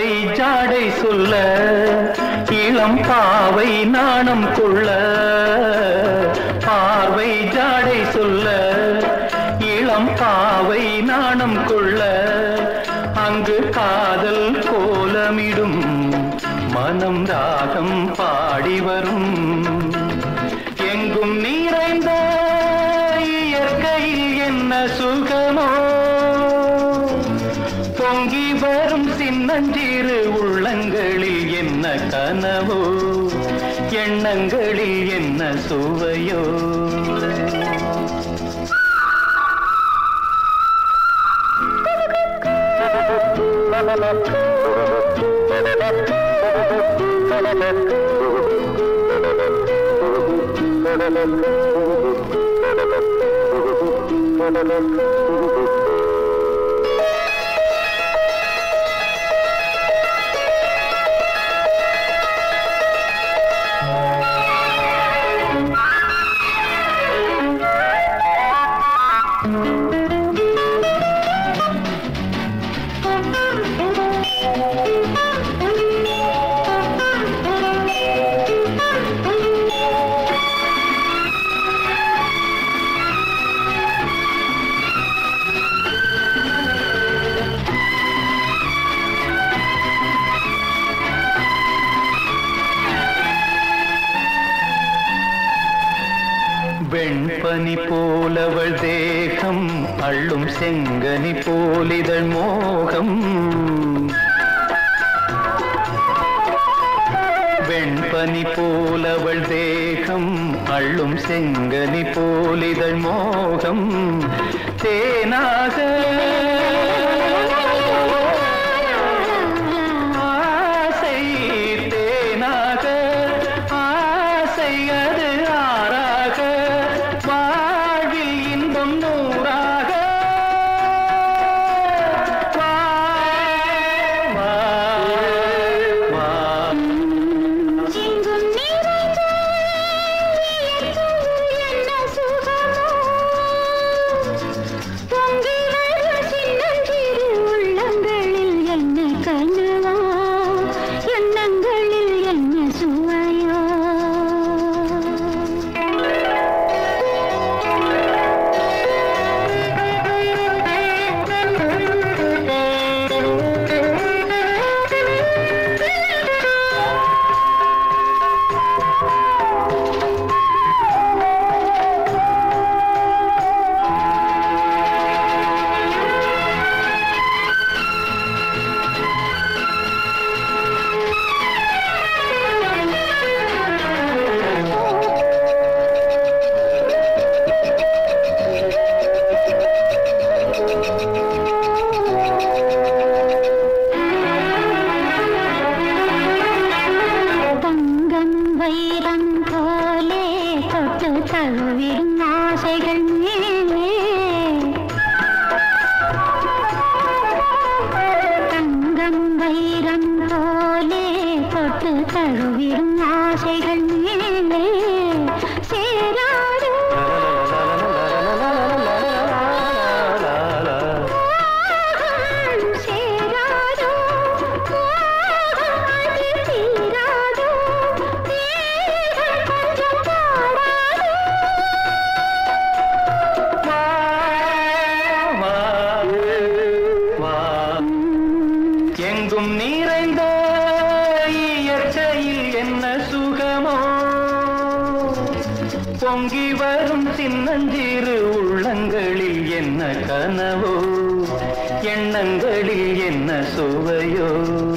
பார்வை ஜாடை சொல்ல இளம் பாவை நாணம் கொள்ள பார்வை ஜாடை சொல்ல இளம் பாவை நாணம் கொள்ள அங்கு காதல் கோலமிடும் மனம் ராகம் பாடி வரும் எங்கும் நிறைந்த இயற்கையில் என்ன சுகமோ பொங்கி வரும் சின்னஞ்சிறு உள்ளங்களில் என்ன கனவோ எண்ணங்களில் என்ன சுவையோ வெண்பனி போலவள் தேகம் அள்ளும் செங்கனி போலிதழ் மோகம் வெண்பனி போலவள் தேகம் அள்ளும் செங்கனி போலிதழ் மோகம் தேனாக ஆசை தேனாக ஆசை அது ஆறாக வாழ்வில் இன்பம் நூறாக வா, வா, வா. எங்கும் நிறைந்த இயற்கையில் என்ன சுகமோ பொங்கி வரும் சின்னஞ்சிறு உள்ளங்களில் என்ன கனவோ எண்ணங்களில் என்ன சுவையோ தங்கம் வைரம் போலே தொட்டு தழுவிடும் ஆசைகள் மேலே தங்கம் வைரம் போலே தொட்டு தழுவிடும் ஆசைகள் மேலே சேராது மோகம் சேராதோ மோகம் அது தீராதோ தேகம் கொஞ்சம் பாடாதோ வா, வா, வா. எங்கும் நிறைந்த இயற்கையில் என்ன சுகமோ பொங்கி வரும் சின்னஞ்சிறு உள்ளங்களில் என்ன கனவோ எண்ணங்களில் என்ன சுவையோ